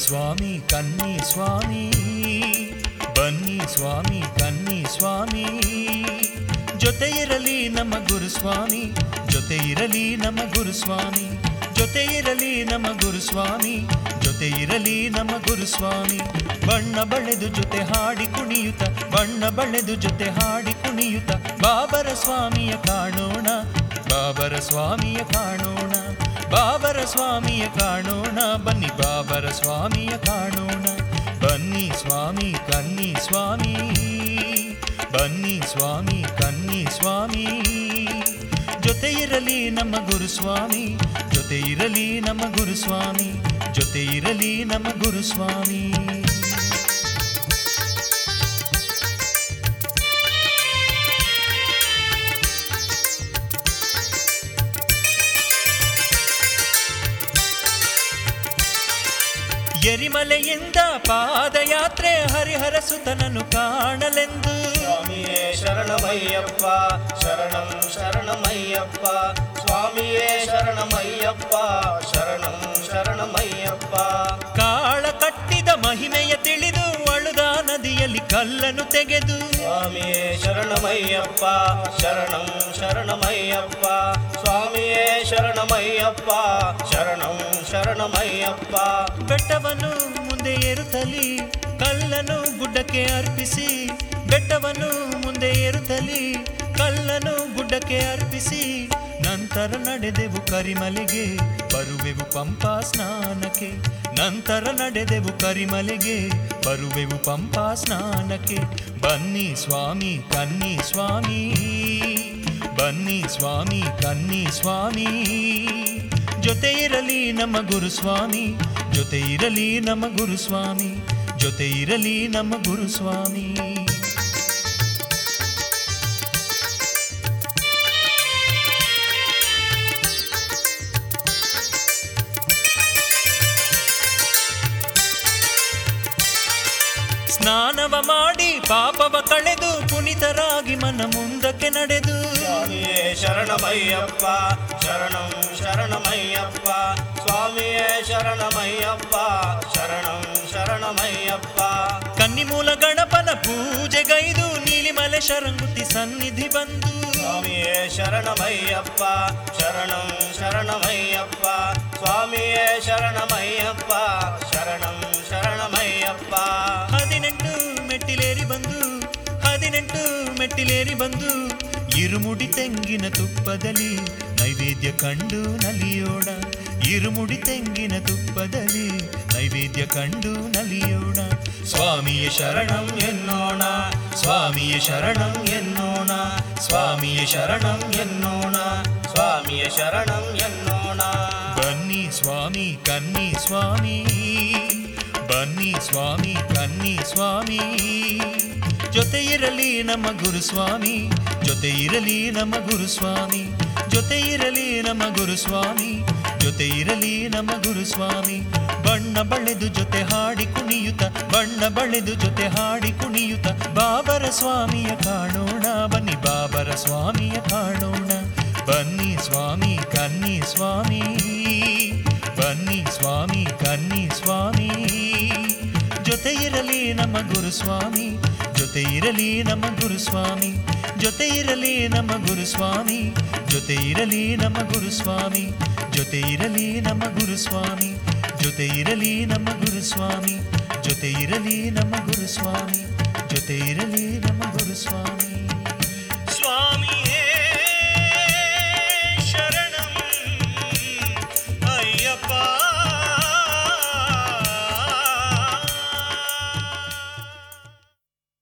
ಸ್ವಾಮಿ ಕನ್ನಿ ಸ್ವಾಮಿ ಬನ್ನಿ ಸ್ವಾಮಿ ಕನ್ನಿ ಸ್ವಾಮಿ ಜೊತೆ ಇರಲಿ ನಮ್ಮ ಗುರುಸ್ವಾಮಿ ಜೊತೆ ಇರಲಿ ನಮ್ಮ ಗುರುಸ್ವಾಮಿ ಜೊತೆ ಇರಲಿ ನಮ್ಮ ಗುರುಸ್ವಾಮಿ ಜೊತೆ ಇರಲಿ ನಮ್ಮ ಗುರುಸ್ವಾಮಿ ಬಣ್ಣ ಬಳೆದು ಜೊತೆ ಹಾಡಿ ಕುಣಿಯುತ್ತ ಬಣ್ಣ ಬಳೆದು ಜೊತೆ ಹಾಡಿ ಕುಣಿಯುತ್ತ ಬಾಬರ ಸ್ವಾಮಿಯ ಕಾಣೋಣ ಬಾಬರ ಸ್ವಾಮಿಯ ಕಾಣೋಣ ಬಾಬರ ಸ್ವಾಮಿಯ ಕಾಣೋಣ ಬನ್ನಿ ಬಾಬರ ಸ್ವಾಮಿಯ ಕಾಣೋಣ ಬನ್ನಿ ಸ್ವಾಮಿ ಕನ್ನಿ ಸ್ವಾಮಿ ಬನ್ನಿ ಸ್ವಾಮಿ ಕನ್ನಿ ಸ್ವಾಮಿ ಜೊತೆ ಇರಲಿ ನಮ್ಮ ಗುರುಸ್ವಾಮಿ ಜೊತೆ ಇರಲಿ ನಮ್ಮ ಗುರುಸ್ವಾಮಿ ಜೊತೆ ಇರಲಿ ನಮ್ಮ ಗುರುಸ್ವಾಮಿ ಎರಿಮಲೆಯಿಂದ ಪಾದಯಾತ್ರೆ ಹರಿಹರ ಸುತನನ್ನು ಕಾಣಲೆಂದು ಸ್ವಾಮಿಯೇ ಶರಣಮಯ್ಯಪ್ಪ ಶರಣಂ ಶರಣಮಯ್ಯಪ್ಪ ಸ್ವಾಮಿಯೇ ಶರಣಮಯ್ಯಪ್ಪ ಶರಣಂ ಶರಣಮಯ್ಯಪ್ಪ ಕಾಳ ಕಟ್ಟಿದ ಮಹಿಮೆಯ ತಿಳಿದು ಅಳುದ ನದಿಯಲ್ಲಿ ಕಲ್ಲನ್ನು ತೆಗೆದು ಸ್ವಾಮಿಯೇ ಶರಣಮಯ್ಯಪ್ಪ ಶರಣಂ ಶರಣಮಯ್ಯಪ್ಪ ಸ್ವಾಮಿಯೇ ಶರಣಮಯ್ಯಪ್ಪ ಶರಣಂ ಶರಣಮಯ್ಯಪ್ಪ ಬೆಟ್ಟವನ್ನು ಮುಂದೆ ಏರುತ್ತಲಿ ಕಲ್ಲನ್ನು ಗುಡ್ಡಕ್ಕೆ ಅರ್ಪಿಸಿ ಬೆಟ್ಟವನ್ನು ಮುಂದೆ ಏರುತ್ತಲಿ ಕಲ್ಲನ್ನು ಗುಡ್ಡಕ್ಕೆ ಅರ್ಪಿಸಿ ನಂತರ ನಡೆದೆವು ಕರಿಮಲೆಗೆ ಬರುವೆವು ಪಂಪಾ ಸ್ನಾನಕ್ಕೆ ನಂತರ ನಡೆದೆವು ಕರಿಮಲೆಗೆ ಬರುವೆವು ಪಂಪಾ ಸ್ನಾನಕ್ಕೆ ಬನ್ನಿ ಸ್ವಾಮಿ ಕನ್ನಿ ಸ್ವಾಮಿ ಬನ್ನಿ ಸ್ವಾಮಿ ಕನ್ನಿ ಸ್ವಾಮಿ ಜೊತೆ ಇರಲಿ ನಮ್ಮ ಗುರುಸ್ವಾಮಿ ಜೊತೆ ಇರಲಿ ನಮ್ಮ ಗುರುಸ್ವಾಮಿ ಜೊತೆ ಇರಲಿ ನಮ್ಮ ಗುರುಸ್ವಾಮಿ ಸ್ನಾನವ ಮಾಡಿ ಪಾಪವ ಕಳೆದು ಪುನಿತರಾಗಿ ಮನ ಮುಂದಕ್ಕೆ ನಡೆದು ಸ್ವಾಮಿಯೇ ಶರಣಮಯ್ಯಪ್ಪ ಶರಣಂ ಶರಣಮಯ್ಯಪ್ಪ ಸ್ವಾಮಿಯೇ ಶರಣಮಯ್ಯಪ್ಪ ಶರಣಂ ಶರಣಮಯ್ಯಪ್ಪ ಕನ್ನಿಮೂಲ ಗಣಪನ ಪೂಜೆಗೈದು ನೀಲಿಮಲೆ ಶರಂಗುತಿ ಸನ್ನಿಧಿ ಬಂದು ಸ್ವಾಮಿಯೇ ಶರಣಮಯ್ಯಪ್ಪ ಶರಣಂ ಶರಣಮಯ್ಯಪ್ಪ ಸ್ವಾಮಿಯೇ ಶರಣಮಯ್ಯಪ್ಪ ಶರಣಂ ಶರಣಮಯ್ಯಪ್ಪ ಹದಿನೆಂಟು ಮೆಟ್ಟಿಲೇರಿ ಬಂದು ಹದಿನೆಂಟು ಮೆಟ್ಟಿಲೇರಿ ಬಂದು ಇರುಮುಡಿ ತೆಂಗಿನ ತುಪ್ಪದಲ್ಲಿ ನೈವೇದ್ಯ ಕಂಡು ನಲಿಯೋಣ ಇರುಮುಡಿ ತೆಂಗಿನ ತುಪ್ಪದಲ್ಲಿ ನೈವೇದ್ಯ ಕಂಡು ನಲಿಯೋಣ ಸ್ವಾಮಿಯ ಶರಣಂ ಎನ್ನೋಣ ಸ್ವಾಮಿಯ ಶರಣಂ ಎನ್ನೋಣ ಸ್ವಾಮಿಯ ಶರಣಂ ಎನ್ನೋಣ ಸ್ವಾಮಿಯ ಶರಣಂ ಎನ್ನೋಣ ಬನ್ನಿ ಸ್ವಾಮಿ ಕನ್ನಿ ಸ್ವಾಮಿ ಬನ್ನಿ ಸ್ವಾಮಿ ಕನ್ನಿ ಸ್ವಾಮಿ ಜೊತೆ ಇರಲಿ ನಮ್ಮ ಗುರುಸ್ವಾಮಿ ಜೊತೆ ಇರಲಿ ನಮ್ಮ ಗುರುಸ್ವಾಮಿ ಜೊತೆ ಇರಲಿ ನಮ್ಮ ಗುರುಸ್ವಾಮಿ ಜೊತೆ ಇರಲಿ ನಮ್ಮ ಗುರುಸ್ವಾಮಿ ಬಣ್ಣ ಬಳೆದು ಜೊತೆ ಹಾಡಿ ಕುಣಿಯುತ್ತ ಬಣ್ಣ ಬಳೆದು ಜೊತೆ ಹಾಡಿ ಕುಣಿಯುತ್ತ ಬಾಬರ ಸ್ವಾಮಿಯ ಕಾಣೋಣ ಬನ್ನಿ ಬಾಬರ ಸ್ವಾಮಿಯ ಕಾಣೋಣ ಬನ್ನಿ ಸ್ವಾಮಿ ಕನ್ನಿ ಸ್ವಾಮಿ ಬನ್ನಿ ಸ್ವಾಮಿ ಕನ್ನಿ ಸ್ವಾಮಿ ಜೊತೆ ಇರಲಿ ನಮ್ಮ ಗುರುಸ್ವಾಮಿ ಜೊತೆ ಇರಲಿ ನಮ್ಮ ಗುರುಸ್ವಾಮಿ ಜೊತೆ ಇರಲಿ ನಮ್ಮ ಗುರುಸ್ವಾಮಿ ಜೊತೆ ಇರಲಿ ನಮ್ಮ ಗುರುಸ್ವಾಮಿ ಜೊತೆ ಇರಲಿ ನಮ್ಮ ಗುರುಸ್ವಾಮಿ ಜೊತೆ ಇರಲಿ ನಮ್ಮ ಗುರುಸ್ವಾಮಿ ಜೊತೆ ಇರಲಿ ನಮ್ಮ ಗುರುಸ್ವಾಮಿ ಜೊತೆ ಇರಲಿ ನಮ್ಮ ಗುರುಸ್ವಾಮಿ